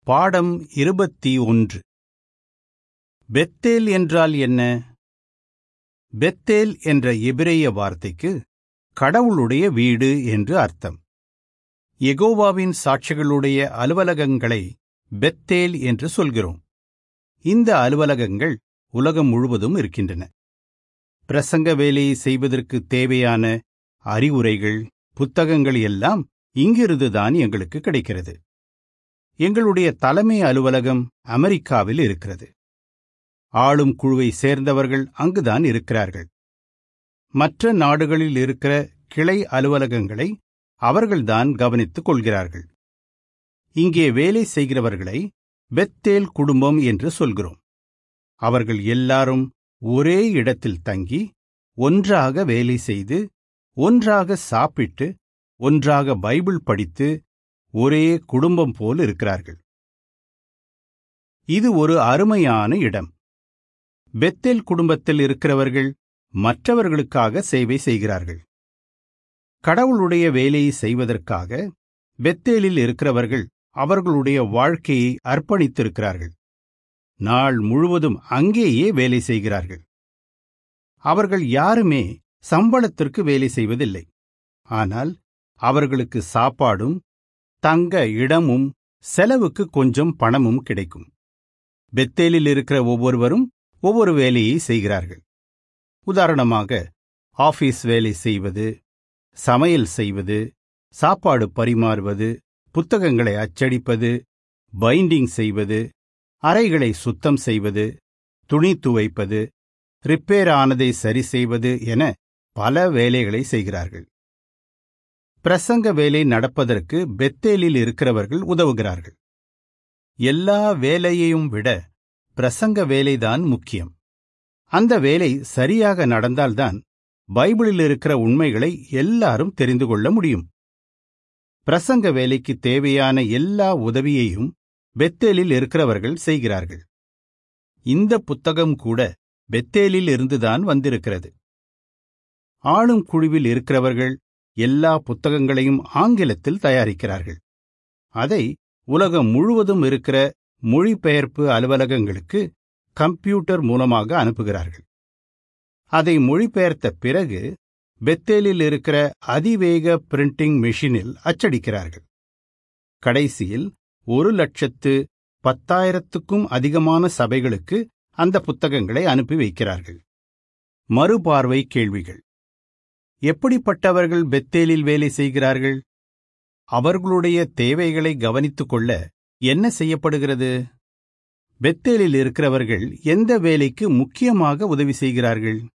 பாடம் இருபத்தி ஒன்று பெத்தேல் என்றால் என்ன பெத்தேல் என்ற எபிரேய வார்த்தைக்கு கடவுளுடைய வீடு என்று அர்த்தம் எகோவாவின் சாட்சிகளுடைய அலுவலகங்களை பெத்தேல் என்று சொல்கிறோம் இந்த அலுவலகங்கள் உலகம் முழுவதும் இருக்கின்றன பிரசங்க வேலையை செய்வதற்கு தேவையான அறிவுரைகள் புத்தகங்கள் எல்லாம் இங்கிருந்துதான் எங்களுக்கு கிடைக்கிறது எங்களுடைய தலைமை அலுவலகம் அமெரிக்காவில் இருக்கிறது ஆளும் குழுவை சேர்ந்தவர்கள் அங்குதான் இருக்கிறார்கள் மற்ற நாடுகளில் இருக்கிற கிளை அலுவலகங்களை அவர்கள்தான் கவனித்துக் கொள்கிறார்கள் இங்கே வேலை செய்கிறவர்களை பெத்தேல் குடும்பம் என்று சொல்கிறோம் அவர்கள் எல்லாரும் ஒரே இடத்தில் தங்கி ஒன்றாக வேலை செய்து ஒன்றாக சாப்பிட்டு ஒன்றாக பைபிள் படித்து ஒரே குடும்பம் போல் இருக்கிறார்கள் இது ஒரு அருமையான இடம் பெத்தேல் குடும்பத்தில் இருக்கிறவர்கள் மற்றவர்களுக்காக சேவை செய்கிறார்கள் கடவுளுடைய வேலையை செய்வதற்காக பெத்தேலில் இருக்கிறவர்கள் அவர்களுடைய வாழ்க்கையை அர்ப்பணித்திருக்கிறார்கள் நாள் முழுவதும் அங்கேயே வேலை செய்கிறார்கள் அவர்கள் யாருமே சம்பளத்திற்கு வேலை செய்வதில்லை ஆனால் அவர்களுக்கு சாப்பாடும் தங்க இடமும் செலவுக்கு கொஞ்சம் பணமும் கிடைக்கும் பெத்தேலில் இருக்கிற ஒவ்வொருவரும் ஒவ்வொரு வேலையை செய்கிறார்கள் உதாரணமாக ஆபீஸ் வேலை செய்வது சமையல் செய்வது சாப்பாடு பரிமாறுவது புத்தகங்களை அச்சடிப்பது பைண்டிங் செய்வது அறைகளை சுத்தம் செய்வது துணி துவைப்பது ரிப்பேர் ஆனதை சரி செய்வது என பல வேலைகளை செய்கிறார்கள் பிரசங்க வேலை நடப்பதற்கு பெத்தேலில் இருக்கிறவர்கள் உதவுகிறார்கள் எல்லா வேலையையும் விட பிரசங்க வேலைதான் முக்கியம் அந்த வேலை சரியாக நடந்தால்தான் பைபிளில் இருக்கிற உண்மைகளை எல்லாரும் தெரிந்து கொள்ள முடியும் பிரசங்க வேலைக்கு தேவையான எல்லா உதவியையும் பெத்தேலில் இருக்கிறவர்கள் செய்கிறார்கள் இந்த புத்தகம் கூட பெத்தேலில் இருந்துதான் வந்திருக்கிறது ஆளும் குழுவில் இருக்கிறவர்கள் எல்லா புத்தகங்களையும் ஆங்கிலத்தில் தயாரிக்கிறார்கள் அதை உலகம் முழுவதும் இருக்கிற மொழிபெயர்ப்பு அலுவலகங்களுக்கு கம்ப்யூட்டர் மூலமாக அனுப்புகிறார்கள் அதை மொழிபெயர்த்த பிறகு பெத்தேலில் இருக்கிற அதிவேக பிரிண்டிங் மெஷினில் அச்சடிக்கிறார்கள் கடைசியில் ஒரு லட்சத்து பத்தாயிரத்துக்கும் அதிகமான சபைகளுக்கு அந்த புத்தகங்களை அனுப்பி வைக்கிறார்கள் மறுபார்வை கேள்விகள் எப்படிப்பட்டவர்கள் பெத்தேலில் வேலை செய்கிறார்கள் அவர்களுடைய தேவைகளை கவனித்துக் கொள்ள என்ன செய்யப்படுகிறது பெத்தேலில் இருக்கிறவர்கள் எந்த வேலைக்கு முக்கியமாக உதவி செய்கிறார்கள்